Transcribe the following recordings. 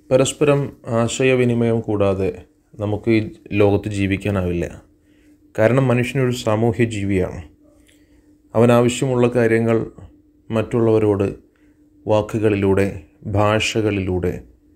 പരസ്പരം ആശയവിനിമയം കൂടാതെ നമുക്ക് ഈ ലോകത്ത് ജീവിക്കാനാവില്ല കാരണം മനുഷ്യനൊരു സാമൂഹ്യ ജീവിയാണ് അവൻ ആവശ്യമുള്ള കാര്യങ്ങൾ മറ്റുള്ളവരോട് വാക്കുകളിലൂടെ ഭാഷകളിലൂടെ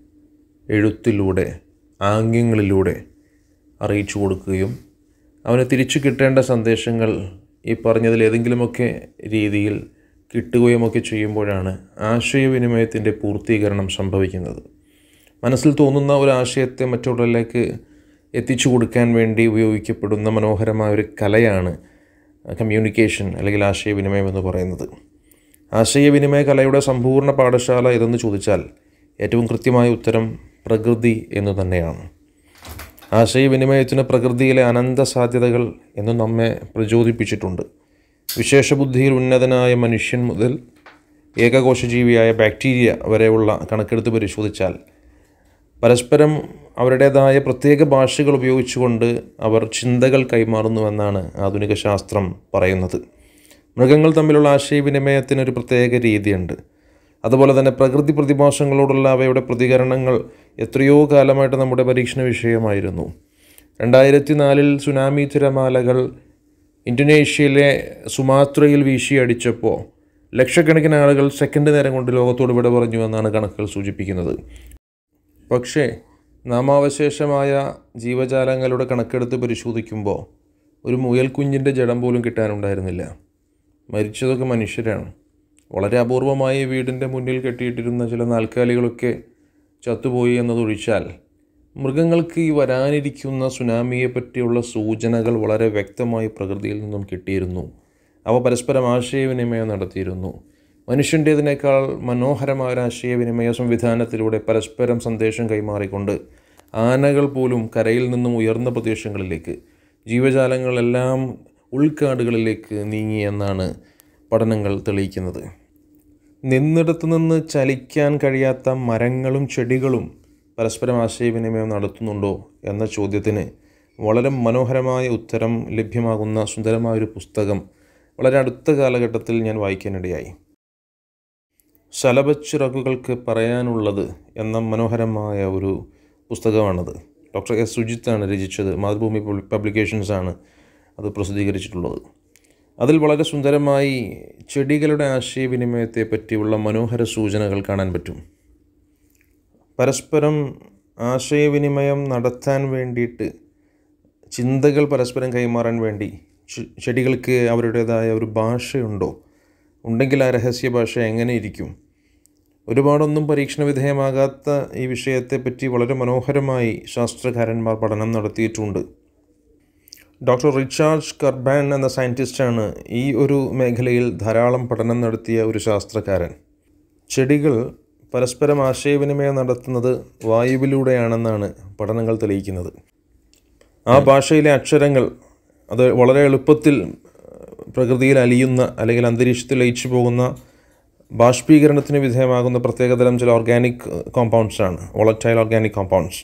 എഴുത്തിലൂടെ ആംഗ്യങ്ങളിലൂടെ അറിയിച്ചു കൊടുക്കുകയും അവന് തിരിച്ചു കിട്ടേണ്ട സന്ദേശങ്ങൾ ഈ പറഞ്ഞതിൽ ഏതെങ്കിലുമൊക്കെ രീതിയിൽ കിട്ടുകയുമൊക്കെ ചെയ്യുമ്പോഴാണ് ആശയവിനിമയത്തിൻ്റെ പൂർത്തീകരണം സംഭവിക്കുന്നത് മനസ്സിൽ തോന്നുന്ന ഒരു ആശയത്തെ മറ്റുള്ളവരിലേക്ക് എത്തിച്ചു കൊടുക്കാൻ വേണ്ടി ഉപയോഗിക്കപ്പെടുന്ന മനോഹരമായ ഒരു കലയാണ് കമ്മ്യൂണിക്കേഷൻ അല്ലെങ്കിൽ ആശയവിനിമയം എന്ന് പറയുന്നത് ആശയവിനിമയ കലയുടെ സമ്പൂർണ്ണ പാഠശാല ഇതെന്ന് ചോദിച്ചാൽ ഏറ്റവും കൃത്യമായ ഉത്തരം പ്രകൃതി എന്ന് തന്നെയാണ് ആശയവിനിമയത്തിന് പ്രകൃതിയിലെ അനന്ത സാധ്യതകൾ എന്ന് നമ്മെ പ്രചോദിപ്പിച്ചിട്ടുണ്ട് വിശേഷബുദ്ധിയിൽ ഉന്നതനായ മനുഷ്യൻ മുതൽ ഏകകോശജീവിയായ ബാക്ടീരിയ വരെയുള്ള കണക്കെടുത്ത് പരിശോധിച്ചാൽ പരസ്പരം അവരുടേതായ പ്രത്യേക ഭാഷകൾ ഉപയോഗിച്ചുകൊണ്ട് അവർ ചിന്തകൾ കൈമാറുന്നുവെന്നാണ് ആധുനിക ശാസ്ത്രം പറയുന്നത് മൃഗങ്ങൾ തമ്മിലുള്ള ആശയവിനിമയത്തിന് ഒരു പ്രത്യേക രീതിയുണ്ട് അതുപോലെ തന്നെ പ്രകൃതി പ്രതിഭാസങ്ങളോടുള്ള അവയുടെ പ്രതികരണങ്ങൾ എത്രയോ കാലമായിട്ട് നമ്മുടെ പരീക്ഷണ വിഷയമായിരുന്നു രണ്ടായിരത്തി നാലിൽ സുനാമി തിരമാലകൾ ഇന്തോനേഷ്യയിലെ സുമാത്രയിൽ വീശിയടിച്ചപ്പോൾ ലക്ഷക്കണക്കിന് ആളുകൾ സെക്കൻഡ് നേരം കൊണ്ട് ലോകത്തോട് വിട പറഞ്ഞു എന്നാണ് കണക്കുകൾ സൂചിപ്പിക്കുന്നത് പക്ഷേ നാമാവശേഷമായ ജീവജാലങ്ങളുടെ കണക്കെടുത്ത് പരിശോധിക്കുമ്പോൾ ഒരു മുയൽക്കുഞ്ഞിൻ്റെ ജഡം പോലും കിട്ടാനുണ്ടായിരുന്നില്ല മരിച്ചതൊക്കെ മനുഷ്യരാണ് വളരെ അപൂർവമായി വീടിൻ്റെ മുന്നിൽ കെട്ടിയിട്ടിരുന്ന ചില നാൽക്കാലികളൊക്കെ ചത്തുപോയി എന്നതൊഴിച്ചാൽ മൃഗങ്ങൾക്ക് ഈ വരാനിരിക്കുന്ന സുനാമിയെ പറ്റിയുള്ള സൂചനകൾ വളരെ വ്യക്തമായി പ്രകൃതിയിൽ നിന്നും കിട്ടിയിരുന്നു അവ പരസ്പരം ആശയവിനിമയം നടത്തിയിരുന്നു മനുഷ്യൻ്റേതിനേക്കാൾ മനോഹരമായ ഒരു ആശയവിനിമയ സംവിധാനത്തിലൂടെ പരസ്പരം സന്ദേശം കൈമാറിക്കൊണ്ട് ആനകൾ പോലും കരയിൽ നിന്നും ഉയർന്ന പ്രദേശങ്ങളിലേക്ക് ജീവജാലങ്ങളെല്ലാം ഉൾക്കാടുകളിലേക്ക് നീങ്ങി എന്നാണ് പഠനങ്ങൾ തെളിയിക്കുന്നത് നിന്നിടത്ത് നിന്ന് ചലിക്കാൻ കഴിയാത്ത മരങ്ങളും ചെടികളും പരസ്പരം ആശയവിനിമയം നടത്തുന്നുണ്ടോ എന്ന ചോദ്യത്തിന് വളരെ മനോഹരമായ ഉത്തരം ലഭ്യമാകുന്ന സുന്ദരമായൊരു പുസ്തകം വളരെ അടുത്ത കാലഘട്ടത്തിൽ ഞാൻ വായിക്കാനിടയായി ശലഭച്ചിറകുകൾക്ക് പറയാനുള്ളത് എന്ന മനോഹരമായ ഒരു പുസ്തകമാണത് ഡോക്ടർ എസ് സുജിത്താണ് രചിച്ചത് മാതൃഭൂമി പബ്ലിക്കേഷൻസ് ആണ് അത് പ്രസിദ്ധീകരിച്ചിട്ടുള്ളത് അതിൽ വളരെ സുന്ദരമായി ചെടികളുടെ ആശയവിനിമയത്തെ പറ്റിയുള്ള മനോഹര സൂചനകൾ കാണാൻ പറ്റും പരസ്പരം ആശയവിനിമയം നടത്താൻ വേണ്ടിയിട്ട് ചിന്തകൾ പരസ്പരം കൈമാറാൻ വേണ്ടി ചെ- ചെടികൾക്ക് അവരുടേതായ ഒരു ഭാഷയുണ്ടോ ഉണ്ടെങ്കിൽ ആ രഹസ്യ ഭാഷ എങ്ങനെ ഇരിക്കും ഒരുപാടൊന്നും പരീക്ഷണ വിധേയമാകാത്ത ഈ വിഷയത്തെപ്പറ്റി വളരെ മനോഹരമായി ശാസ്ത്രകാരന്മാർ പഠനം നടത്തിയിട്ടുണ്ട് ഡോക്ടർ റിച്ചാർഡ് കർബാൻ എന്ന സയൻറ്റിസ്റ്റാണ് ഈ ഒരു മേഖലയിൽ ധാരാളം പഠനം നടത്തിയ ഒരു ശാസ്ത്രകാരൻ ചെടികൾ പരസ്പരം ആശയവിനിമയം നടത്തുന്നത് വായുവിലൂടെയാണെന്നാണ് പഠനങ്ങൾ തെളിയിക്കുന്നത് ആ ഭാഷയിലെ അക്ഷരങ്ങൾ അത് വളരെ എളുപ്പത്തിൽ പ്രകൃതിയിൽ അലിയുന്ന അല്ലെങ്കിൽ അന്തരീക്ഷത്തിൽ ലയിച്ചു പോകുന്ന ബാഷ്പീകരണത്തിന് വിധേയമാകുന്ന പ്രത്യേകതരം ചില ഓർഗാനിക് കോമ്പൗണ്ട്സ് ആണ് വോളറ്റൈൽ ഓർഗാനിക് കോമ്പൗണ്ട്സ്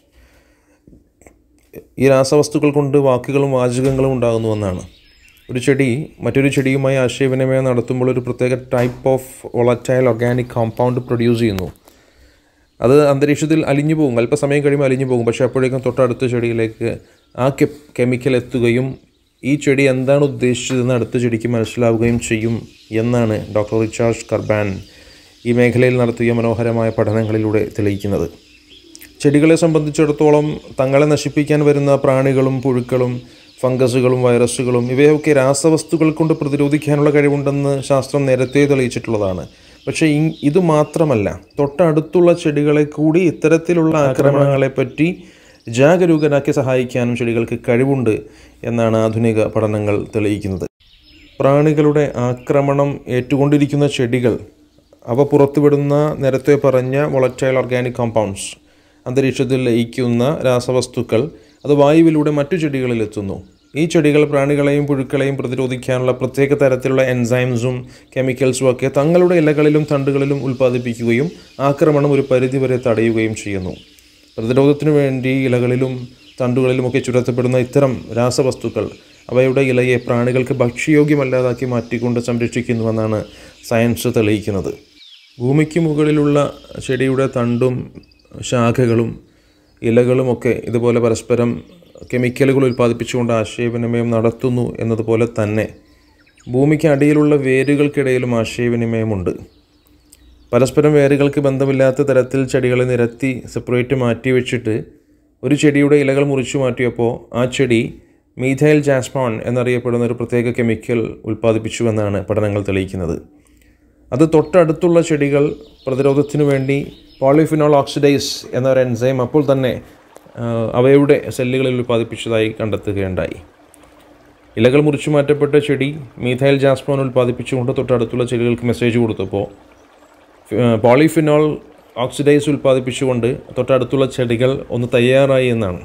ഈ രാസവസ്തുക്കൾ കൊണ്ട് വാക്കുകളും വാചകങ്ങളും ഉണ്ടാകുന്നുവെന്നാണ് ഒരു ചെടി മറ്റൊരു ചെടിയുമായി ആശയവിനിമയം നടത്തുമ്പോൾ ഒരു പ്രത്യേക type of volatile organic compound produce ചെയ്യുന്നു അത് അന്തരീക്ഷത്തിൽ അലിഞ്ഞു പോകും അല്പസമയം കഴിയുമ്പോൾ അലിഞ്ഞു പോകും പക്ഷേ അപ്പോഴേക്കും തൊട്ടടുത്ത ചെടിയിലേക്ക് ആ കെ കെമിക്കൽ എത്തുകയും ഈ ചെടി എന്താണ് ഉദ്ദേശിച്ചതെന്ന് അടുത്ത ചെടിക്ക് മനസ്സിലാവുകയും ചെയ്യും എന്നാണ് ഡോക്ടർ റിച്ചാർഡ് കർബാൻ ഈ മേഖലയിൽ നടത്തിയ മനോഹരമായ പഠനങ്ങളിലൂടെ തെളിയിക്കുന്നത് ചെടികളെ സംബന്ധിച്ചിടത്തോളം തങ്ങളെ നശിപ്പിക്കാൻ വരുന്ന പ്രാണികളും പുഴുക്കളും ഫംഗസുകളും വൈറസുകളും ഇവയൊക്കെ രാസവസ്തുക്കൾ കൊണ്ട് പ്രതിരോധിക്കാനുള്ള കഴിവുണ്ടെന്ന് ശാസ്ത്രം നേരത്തെ തെളിയിച്ചിട്ടുള്ളതാണ് പക്ഷേ ഇ- ഇത് മാത്രമല്ല തൊട്ടടുത്തുള്ള ചെടികളെ കൂടി ഇത്തരത്തിലുള്ള ആക്രമണങ്ങളെപ്പറ്റി ജാഗരൂകരാക്കി സഹായിക്കാനും ചെടികൾക്ക് കഴിവുണ്ട് എന്നാണ് ആധുനിക പഠനങ്ങൾ തെളിയിക്കുന്നത് പ്രാണികളുടെ ആക്രമണം ഏറ്റുകൊണ്ടിരിക്കുന്ന ചെടികൾ അവ പുറത്തുവിടുന്ന നേരത്തെ പറഞ്ഞ വൊളറ്റൈൽ ഓർഗാനിക് കോമ്പൗണ്ട്സ് അന്തരീക്ഷത്തിൽ ലയിക്കുന്ന രാസവസ്തുക്കൾ അത് വായുവിലൂടെ മറ്റു ചെടികളിൽ എത്തുന്നു ഈ ചെടികൾ പ്രാണികളെയും പുഴുക്കളെയും പ്രതിരോധിക്കാനുള്ള പ്രത്യേക തരത്തിലുള്ള എൻസൈംസും കെമിക്കൽസും ഒക്കെ തങ്ങളുടെ ഇലകളിലും തണ്ടുകളിലും ഉൽപ്പാദിപ്പിക്കുകയും ആക്രമണം ഒരു പരിധിവരെ തടയുകയും ചെയ്യുന്നു പ്രതിരോധത്തിനു വേണ്ടി ഇലകളിലും തണ്ടുകളിലുമൊക്കെ ചുരത്തപ്പെടുന്ന ഇത്തരം രാസവസ്തുക്കൾ അവയുടെ ഇലയെ പ്രാണികൾക്ക് ഭക്ഷ്യയോഗ്യമല്ലാതാക്കി മാറ്റിക്കൊണ്ട് സംരക്ഷിക്കുന്നുവെന്നാണ് സയൻസ് തെളിയിക്കുന്നത് ഭൂമിക്ക് മുകളിലുള്ള ചെടിയുടെ തണ്ടും ശാഖകളും ഇലകളുമൊക്കെ ഇതുപോലെ പരസ്പരം കെമിക്കലുകൾ ഉൽപ്പാദിപ്പിച്ചുകൊണ്ട് ആശയവിനിമയം നടത്തുന്നു എന്നതുപോലെ തന്നെ ഭൂമിക്ക് അടിയിലുള്ള വേരുകൾക്കിടയിലും ആശയവിനിമയമുണ്ട് പരസ്പരം വേരുകൾക്ക് ബന്ധമില്ലാത്ത തരത്തിൽ ചെടികളെ നിരത്തി സെപ്പറേറ്റ് മാറ്റി വെച്ചിട്ട് ഒരു ചെടിയുടെ ഇലകൾ മുറിച്ചു മാറ്റിയപ്പോൾ ആ ചെടി മീഥൈൽ ജാസ്മോൺ എന്നറിയപ്പെടുന്ന ഒരു പ്രത്യേക കെമിക്കൽ ഉൽപ്പാദിപ്പിച്ചുവെന്നാണ് പഠനങ്ങൾ തെളിയിക്കുന്നത് അത് തൊട്ടടുത്തുള്ള ചെടികൾ പ്രതിരോധത്തിനു വേണ്ടി പോളിഫിനോൾ ഓക്സിഡൈസ് എന്ന ഒരു എൻസൈം അപ്പോൾ തന്നെ ആ, അവയുടെ സെല്ലുകളിൽ ഉൽപ്പാദിപ്പിച്ചതായി കണ്ടെത്തുകയുണ്ടായി ഇലകൾ മുറിച്ചു മാറ്റപ്പെട്ട ചെടി മീഥൈൽ ജാസ്മോൺ ഉൽപ്പാദിപ്പിച്ചുകൊണ്ട് തൊട്ടടുത്തുള്ള ചെടികൾക്ക് മെസ്സേജ് കൊടുത്തപ്പോൾ പോളിഫിനോൾ ഓക്സിഡൈസ് ഉൽപ്പാദിപ്പിച്ചുകൊണ്ട് തൊട്ടടുത്തുള്ള ചെടികൾ ഒന്ന് തയ്യാറായി എന്നാണ്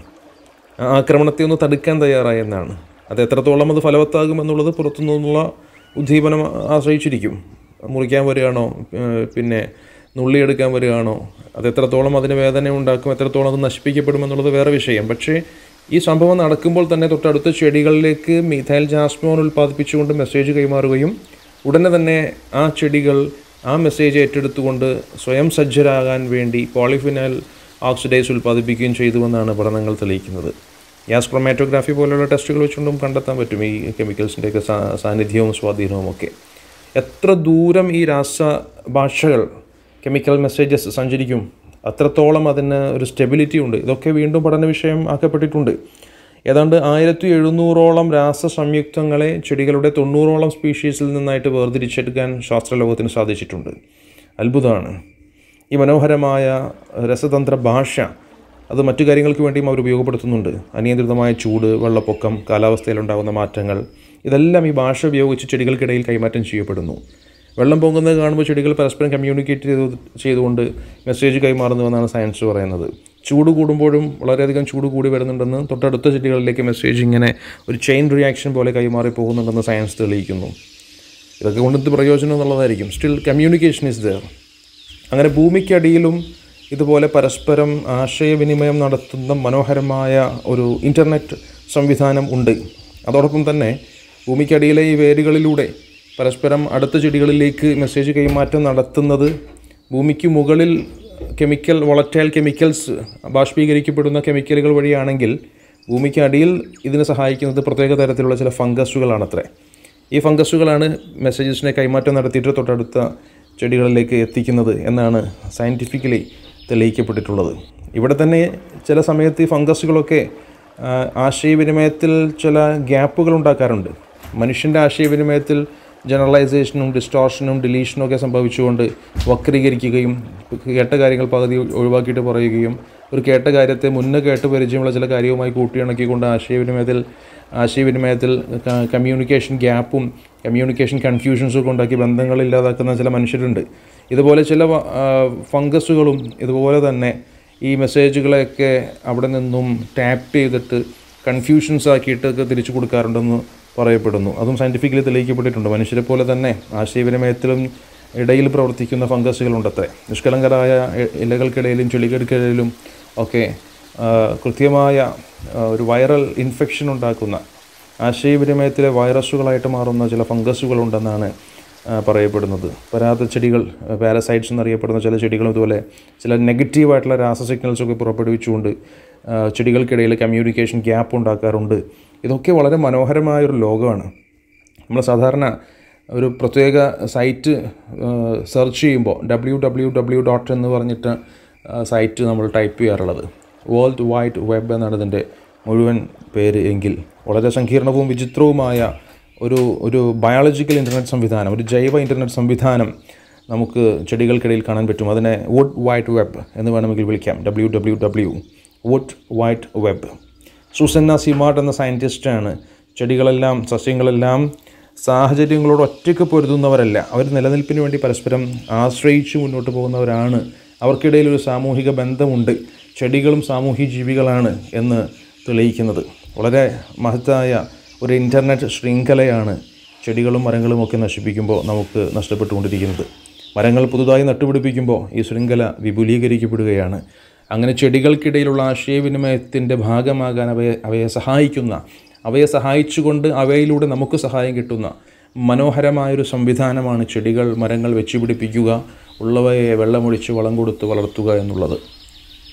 ആ ആക്രമണത്തെ ഒന്ന് തടുക്കാൻ തയ്യാറായി എന്നാണ് അത് എത്രത്തോളം അത് ഫലവത്താകും എന്നുള്ളത് പുറത്തുനിന്നുള്ള ഉദ്ദീപനം ആശ്രയിച്ചിരിക്കും മുറിക്കാൻ വരികയാണോ ഏഹ് പിന്നെ നുള്ളിയെടുക്കാൻ വരികയാണോ അത് എത്രത്തോളം അതിന് വേദന ഉണ്ടാക്കും എത്രത്തോളം അത് നശിപ്പിക്കപ്പെടും എന്നുള്ളത് വേറെ വിഷയം പക്ഷേ ഈ സംഭവം നടക്കുമ്പോൾ തന്നെ തൊട്ടടുത്ത ചെടികളിലേക്ക് മീഥൈൽ ജാസ്മോൺ ഉൽപ്പാദിപ്പിച്ചുകൊണ്ട് മെസ്സേജ് കൈമാറുകയും ഉടനെ തന്നെ ആ ചെടികൾ ആ മെസ്സേജ് ഏറ്റെടുത്തുകൊണ്ട് സ്വയം സജ്ജരാകാൻ വേണ്ടി പോളിഫിനൽ ഓക്സിഡൈസ് ഉൽപ്പാദിപ്പിക്കുകയും ചെയ്തുവെന്നാണ് പഠനങ്ങൾ തെളിയിക്കുന്നത് ഗ്യാസ് ക്രൊമാറ്റോഗ്രാഫി പോലുള്ള ടെസ്റ്റുകൾ വെച്ചുകൊണ്ടും കണ്ടെത്താൻ പറ്റും ഈ കെമിക്കൽസിൻ്റെയൊക്കെ സാ സാന്നിധ്യവും സ്വാധീനവും ഒക്കെ എത്ര ദൂരം ഈ രാസ ഭാഷകൾ കെമിക്കൽ മെസ്സേജസ് സഞ്ചരിക്കും അത്രത്തോളം അതിന് ഒരു സ്റ്റെബിലിറ്റി ഉണ്ട് ഇതൊക്കെ വീണ്ടും പഠന വിഷയം ആക്കപ്പെട്ടിട്ടുണ്ട് ഏതാണ്ട് ആയിരത്തി എഴുന്നൂറോളം രാസ സംയുക്തങ്ങളെ ചെടികളുടെ തൊണ്ണൂറോളം സ്പീഷീസിൽ നിന്നായിട്ട് വേർതിരിച്ചെടുക്കാൻ ശാസ്ത്രലോകത്തിന് സാധിച്ചിട്ടുണ്ട് അത്ഭുതമാണ് ഈ മനോഹരമായ രസതന്ത്ര ഭാഷ അത് മറ്റു കാര്യങ്ങൾക്ക് വേണ്ടിയും അവർ ഉപയോഗപ്പെടുത്തുന്നുണ്ട് അനിയന്ത്രിതമായ ചൂട് വെള്ളപ്പൊക്കം കാലാവസ്ഥയിലുണ്ടാകുന്ന മാറ്റങ്ങൾ ഇതെല്ലാം ഈ ഭാഷ ഉപയോഗിച്ച് ചെടികൾക്കിടയിൽ കൈമാറ്റം ചെയ്യപ്പെടുന്നു വെള്ളം പൊങ്ങുന്നത് കാണുമ്പോൾ ചെടികൾ പരസ്പരം കമ്മ്യൂണിക്കേറ്റ് ചെയ്തു ചെയ്തുകൊണ്ട് മെസ്സേജ് കൈമാറുന്നുവെന്നാണ് സയൻസ് പറയുന്നത് ചൂട് കൂടുമ്പോഴും വളരെയധികം ചൂട് കൂടി വരുന്നുണ്ടെന്ന് തൊട്ടടുത്ത ചെടികളിലേക്ക് മെസ്സേജ് ഇങ്ങനെ ഒരു ചെയിൻ റിയാക്ഷൻ പോലെ കൈമാറി പോകുന്നുണ്ടെന്ന് സയൻസ് തെളിയിക്കുന്നു ഇതൊക്കെ കൊണ്ട് എന്ത് പ്രയോജനം എന്നുള്ളതായിരിക്കും സ്റ്റിൽ കമ്മ്യൂണിക്കേഷൻ ഇസ് ദർ അങ്ങനെ ഭൂമിക്കടിയിലും ഇതുപോലെ പരസ്പരം ആശയവിനിമയം നടത്തുന്ന മനോഹരമായ ഒരു ഇൻ്റർനെറ്റ് സംവിധാനം ഉണ്ട് അതോടൊപ്പം തന്നെ ഭൂമിക്കടിയിലെ ഈ വേരുകളിലൂടെ പരസ്പരം അടുത്ത ചെടികളിലേക്ക് മെസ്സേജ് കൈമാറ്റം നടത്തുന്നത് ഭൂമിക്ക് മുകളിൽ കെമിക്കൽ വൊളറ്റൈൽ കെമിക്കൽസ് ബാഷ്പീകരിക്കപ്പെടുന്ന കെമിക്കലുകൾ വഴിയാണെങ്കിൽ ഭൂമിക്ക് അടിയിൽ ഇതിനെ സഹായിക്കുന്നത് പ്രത്യേക തരത്തിലുള്ള ചില ഫംഗസുകളാണത്രേ ഈ ഫംഗസുകളാണ് മെസ്സേജസിനെ കൈമാറ്റം നടത്തിയിട്ട് തൊട്ടടുത്ത ചെടികളിലേക്ക് എത്തിക്കുന്നത് എന്നാണ് സയൻറ്റിഫിക്കലി തെളിയിക്കപ്പെട്ടിട്ടുള്ളത് ഇവിടെ തന്നെ ചില സമയത്ത് ഈ ഫംഗസുകളൊക്കെ ആ, ആശയവിനിമയത്തിൽ ചില ഗ്യാപ്പുകൾ ഉണ്ടാക്കാറുണ്ട് മനുഷ്യൻ്റെ ആശയവിനിമയത്തിൽ ജനറലൈസേഷനും ഡിസ്റ്റോർഷനും ഡിലീഷനും ഒക്കെ സംഭവിച്ചുകൊണ്ട് വക്രീകരിക്കുകയും കേട്ട കാര്യങ്ങൾ പകുതി ഒഴിവാക്കിയിട്ട് പറയുകയും ഒരു കേട്ട കാര്യത്തെ മുന്നേ കേട്ട് പരിചയമുള്ള ചില കാര്യവുമായി കൂട്ടിയിണക്കിക്കൊണ്ട് ആശയവിനിമയത്തിൽ ആശയവിനിമയത്തിൽ കമ്മ്യൂണിക്കേഷൻ ഗ്യാപ്പും കമ്മ്യൂണിക്കേഷൻ കൺഫ്യൂഷൻസും ഒക്കെ ഉണ്ടാക്കി ബന്ധങ്ങൾ ഇല്ലാതാക്കുന്ന ചില മനുഷ്യരുണ്ട് ഇതുപോലെ ചില വ- ആ, ഫംഗസുകളും ഇതുപോലെ തന്നെ ഈ മെസ്സേജുകളെയൊക്കെ അവിടെ നിന്നും ടാപ്പ് ചെയ്തിട്ട് കൺഫ്യൂഷൻസ് ആക്കിയിട്ടൊക്കെ തിരിച്ചു കൊടുക്കാറുണ്ടെന്ന് പറയപ്പെടുന്നു അതും സയൻറ്റിഫിക്കലി തെളിയിക്കപ്പെട്ടിട്ടുണ്ട് മനുഷ്യരെ പോലെ തന്നെ ആശയവിനിമയത്തിലും ഇടയിൽ പ്രവർത്തിക്കുന്ന ഫംഗസുകളുണ്ടത്രേ നിഷ്കളങ്കരായ ഇ- ഇലകൾക്കിടയിലും ചെളികൾക്കിടയിലും ഒക്കെ ആ, കൃത്യമായ ആ, ഒരു വൈറൽ ഇൻഫെക്ഷൻ ഉണ്ടാക്കുന്ന ആശയവിനിമയത്തിലെ വൈറസുകളായിട്ട് മാറുന്ന ചില ഫംഗസുകളുണ്ടെന്നാണ് ആ, പറയപ്പെടുന്നത് പരാത ചെടികൾ പാരസൈറ്റ്സ് എന്നറിയപ്പെടുന്ന ചില ചെടികളും ഇതുപോലെ ചില നെഗറ്റീവായിട്ടുള്ള രാസ സിഗ്നൽസ് ഒക്കെ പുറപ്പെടുവിച്ചുകൊണ്ട് ആ, ചെടികൾക്കിടയിൽ കമ്മ്യൂണിക്കേഷൻ ഗ്യാപ്പ് ഉണ്ടാക്കാറുണ്ട് ഇതൊക്കെ വളരെ മനോഹരമായൊരു ലോകമാണ് നമ്മൾ സാധാരണ ഒരു പ്രത്യേക സൈറ്റ് സെർച്ച് ചെയ്യുമ്പോൾ ഡബ്ല്യൂ ഡബ്ല്യൂ ഡബ്ല്യൂ ഡോട്ട് എന്ന് പറഞ്ഞിട്ട് സൈറ്റ് നമ്മൾ ടൈപ്പ് ചെയ്യാറുള്ളത് വേൾഡ് വൈഡ് വെബ് എന്നാണ് ഇതിൻ്റെ മുഴുവൻ പേര് എങ്കിൽ വളരെ സങ്കീർണവും വിചിത്രവുമായ ഒരു ഒരു ബയോളജിക്കൽ ഇൻ്റർനെറ്റ് സംവിധാനം ഒരു ജൈവ ഇൻ്റർനെറ്റ് സംവിധാനം നമുക്ക് ചെടികൾക്കിടയിൽ കാണാൻ പറ്റും അതിനെ വുഡ് വൈറ്റ് വെബ് എന്ന് വേണമെങ്കിൽ വിളിക്കാം W W W wood wide web Suzanne Simard എന്ന സയൻറ്റിസ്റ്റാണ് ചെടികളെല്ലാം സസ്യങ്ങളെല്ലാം സാഹചര്യങ്ങളോട് ഒറ്റയ്ക്ക് പൊരുതുന്നവരല്ല അവർ നിലനിൽപ്പിന് വേണ്ടി പരസ്പരം ആശ്രയിച്ച് മുന്നോട്ട് പോകുന്നവരാണ് അവർക്കിടയിൽ ഒരു സാമൂഹിക ബന്ധമുണ്ട് ചെടികളും സാമൂഹ്യ ജീവികളാണ് എന്ന് തെളിയിക്കുന്നത് വളരെ മഹത്തായ ഒരു ഇൻ്റർനെറ്റ് ശൃംഖലയാണ് ചെടികളും മരങ്ങളും ഒക്കെ നശിപ്പിക്കുമ്പോൾ നമുക്ക് നഷ്ടപ്പെട്ടുകൊണ്ടിരിക്കുന്നത് മരങ്ങൾ പുതുതായി നട്ടുപിടിപ്പിക്കുമ്പോൾ ഈ ശൃംഖല വിപുലീകരിക്കപ്പെടുകയാണ് അങ്ങനെ ചെടികൾക്കിടയിലുള്ള ആശയവിനിമയത്തിൻ്റെ ഭാഗമാകാൻ അവയെ അവയെ സഹായിക്കുന്ന അവയെ സഹായിച്ചുകൊണ്ട് അവയിലൂടെ നമുക്ക് സഹായം കിട്ടുന്ന മനോഹരമായൊരു സംവിധാനമാണ് ചെടികൾ മരങ്ങൾ വെച്ചുപിടിപ്പിക്കുക ഉള്ളവയെ വെള്ളമൊഴിച്ച് വളം കൊടുത്ത് വളർത്തുക എന്നുള്ളത്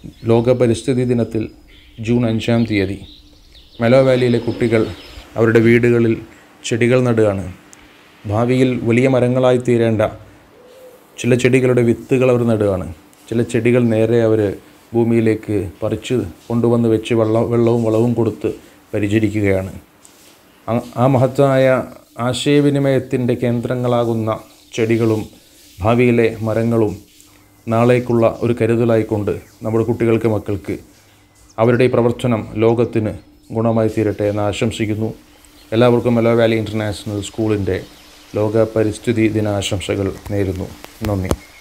ലോക പരിസ്ഥിതി ദിനത്തിൽ ജൂൺ അഞ്ചാം തീയതി മെലോ വാലിയിലെ കുട്ടികൾ അവരുടെ വീടുകളിൽ ചെടികൾ നടുകയാണ് ഭാവിയിൽ വലിയ മരങ്ങളായി തീരേണ്ട ചില ചെടികളുടെ വിത്തുകൾ അവർ നടുകയാണ് ചില ചെടികൾ നേരെ അവർ ഭൂമിയിലേക്ക് പറിച്ച് കൊണ്ടുവന്ന് വെച്ച് വെള്ളം വെള്ളവും വളവും കൊടുത്ത് പരിചരിക്കുകയാണ് ആ- ആ മഹത്തായ ആശയവിനിമയത്തിൻ്റെ കേന്ദ്രങ്ങളാകുന്ന ചെടികളും ഭാവിയിലെ മരങ്ങളും നാളേക്കുള്ള ഒരു കരുതലായിക്കൊണ്ട് നമ്മുടെ കുട്ടികൾക്ക് മക്കൾക്ക് അവരുടെ ഈ പ്രവർത്തനം ലോകത്തിന് ഗുണമായി തീരട്ടെ എന്ന് ആശംസിക്കുന്നു എല്ലാവർക്കും മെലോ വാലി ഇൻ്റർനാഷണൽ സ്കൂളിൻ്റെ ലോക പരിസ്ഥിതി ദിനാശംസകൾ നേരുന്നു നന്ദി